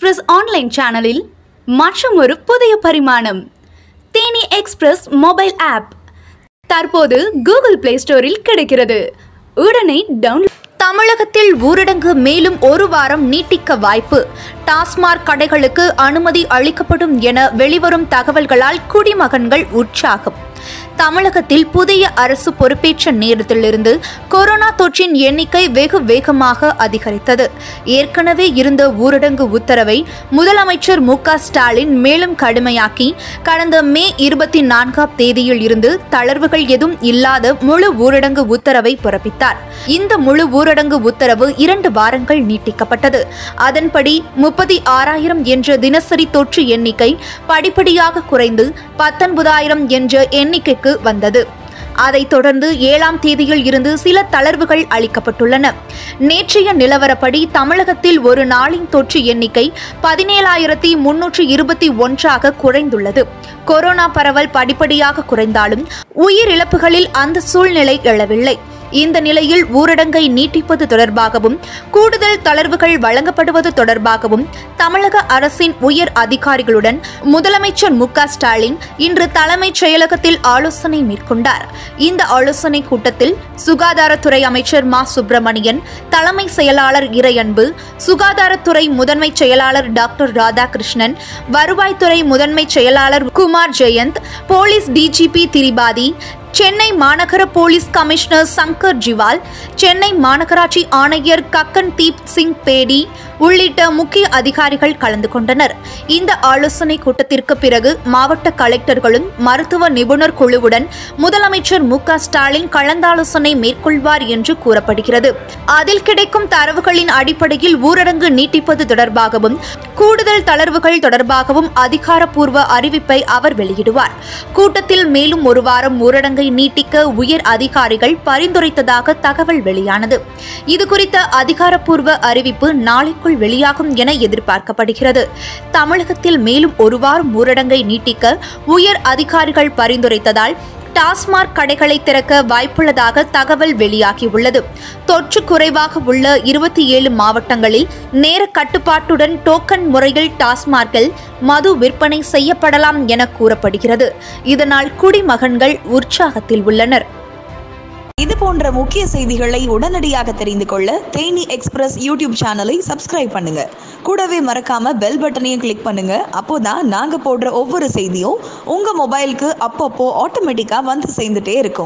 express online சேனலில் மற்றும் ஒரு புதிய பரிமாணம் தேனி எக்ஸ்பிரஸ் மொபைல் ஆப் தற்போது கூகுள் பிளே ஸ்டோரில் கிடைக்கிறது உடனே டவுன்லோட் தமிழகத்தில் ஊரடங்கு மேலும் ஒரு வாரம் நீட்டிக்க வாய்ப்பு டாஸ்மாக் கடைகளுக்கு அனுமதி அளிக்கப்படும் என வெளிவரும் தகவல்களால் குடிமகன்கள் உற்சாகம் தமிழகத்தில் புதிய அரசு பொறுப்பேற்ற நேரத்திலிருந்து கொரோனா தொற்றின் எண்ணிக்கை வெகு வேகமாக அதிகரித்தது ஏற்கனவே இருந்த ஊரடங்கு உத்தரவை முதலமைச்சர் மு க ஸ்டாலின் மேலும் கடுமையாக்கி கடந்த மே இருபத்தி நான்காம் தேதியில் இருந்து தளர்வுகள் எதுவும் இல்லாத முழு ஊரடங்கு உத்தரவை பிறப்பித்தார் இந்த முழு ஊரடங்கு உத்தரவு இரண்டு வாரங்கள் நீட்டிக்கப்பட்டது அதன்படி முப்பத்தி ஆறாயிரம் என்ற தினசரி தொற்று எண்ணிக்கை படிப்படியாக குறைந்து பத்தொன்பதாயிரம் என்ற எண்ணிக்கைக்கு வந்தது அதைத் தொடர்ந்து ஏழாம் தேதியில் இருந்து சில தளர்வுகள் அளிக்கப்பட்டுள்ளன நேற்றைய நிலவரப்படி தமிழகத்தில் ஒரு நாளின் தொற்று எண்ணிக்கை பதினேழாயிரத்தி முன்னூற்று இருபத்தி ஒன்றாக குறைந்துள்ளது கொரோனா பரவல் படிப்படியாக குறைந்தாலும் உயிரிழப்புகளில் அந்த சூழ்நிலை எழவில்லை இந்த நிலையில் ஊரடங்கை நீட்டிப்பது தொடர்பாகவும் கூடுதல் தளர்வுகள் வழங்கப்படுவது தொடர்பாகவும் தமிழக அரசின் உயர் அதிகாரிகளுடன் முதலமைச்சர் மு க ஸ்டாலின் இன்று தலைமைச் செயலகத்தில் ஆலோசனை மேற்கொண்டார் இந்த ஆலோசனை கூட்டத்தில் சுகாதாரத்துறை அமைச்சர் மா சுப்பிரமணியன் தலைமை செயலாளர் இறையன்பு சுகாதாரத்துறை முதன்மை செயலாளர் டாக்டர் ராதாகிருஷ்ணன் வருவாய்த்துறை முதன்மை செயலாளர் குமார் ஜெயந்த் போலீஸ் டிஜிபி திரிபாதி சென்னை மாநகர போலீஸ் கமிஷனர் சங்கர் ஜிவால் சென்னை மாநகராட்சி ஆணையர் கக்கன் தீப் சிங் பேடி உள்ளிட்ட முக்கிய அதிகாரிகள் கலந்து கொண்டனர் இந்த ஆலோசனை கூட்டத்திற்கு பிறகு மாவட்ட கலெக்டர்களும் மருத்துவ நிபுணர் குழுவுடன் முதலமைச்சர் மு க ஸ்டாலின் கலந்தாலோசனை மேற்கொள்வார் என்று கூறப்படுகிறது அதில் கிடைக்கும் தரவுகளின் அடிப்படையில் ஊரடங்கு நீட்டிப்பது தொடர்பாகவும் கூடுதல் தளர்வுகள் தொடர்பாகவும் அதிகாரப்பூர்வ அறிவிப்பை அவர் வெளியிடுவார் கூட்டத்தில் மேலும் ஒரு வாரம் ஊரடங்கை நீட்டிக்க உயர் அதிகாரிகள் பரிந்துரைத்ததாக தகவல் வெளியானது இதுகுறித்த அதிகாரப்பூர்வ அறிவிப்பு நாளைக்குள் வெளியாகும் என எதிர்பார்க்கப்படுகிறது தமிழகத்தில் மேலும் ஒரு வாரம் ஊரடங்கை நீட்டிக்க உயர் அதிகாரிகள் பரிந்துரைத்ததால் டாஸ்மாக் கடைகளை திறக்க வாய்ப்புள்ளதாக தகவல் வெளியாகியுள்ளது தொற்று குறைவாக உள்ள இருபத்தி ஏழு மாவட்டங்களில் நேர கட்டுப்பாட்டுடன் டோக்கன் முறையில் டாஸ்மார்க்கில் மது விற்பனை செய்யப்படலாம் என கூறப்படுகிறது இதனால் குடிமகன்கள் உற்சாகத்தில் உள்ளனர் இது போன்ற முக்கிய செய்திகளை உடனடியாக தெரிந்து கொள்ள தேனி எக்ஸ்பிரஸ் யூடியூப் சேனலை சப்ஸ்கிரைப் பண்ணுங்க கூடவே மறக்காம பெல் பட்டனையும் கிளிக் பண்ணுங்க அப்போதான் நாங்க போடுற ஒவ்வொரு செய்தியும் உங்க மொபைலுக்கு அப்பப்போ ஆட்டோமேட்டிக்கா வந்து சேர்ந்துட்டே இருக்கும்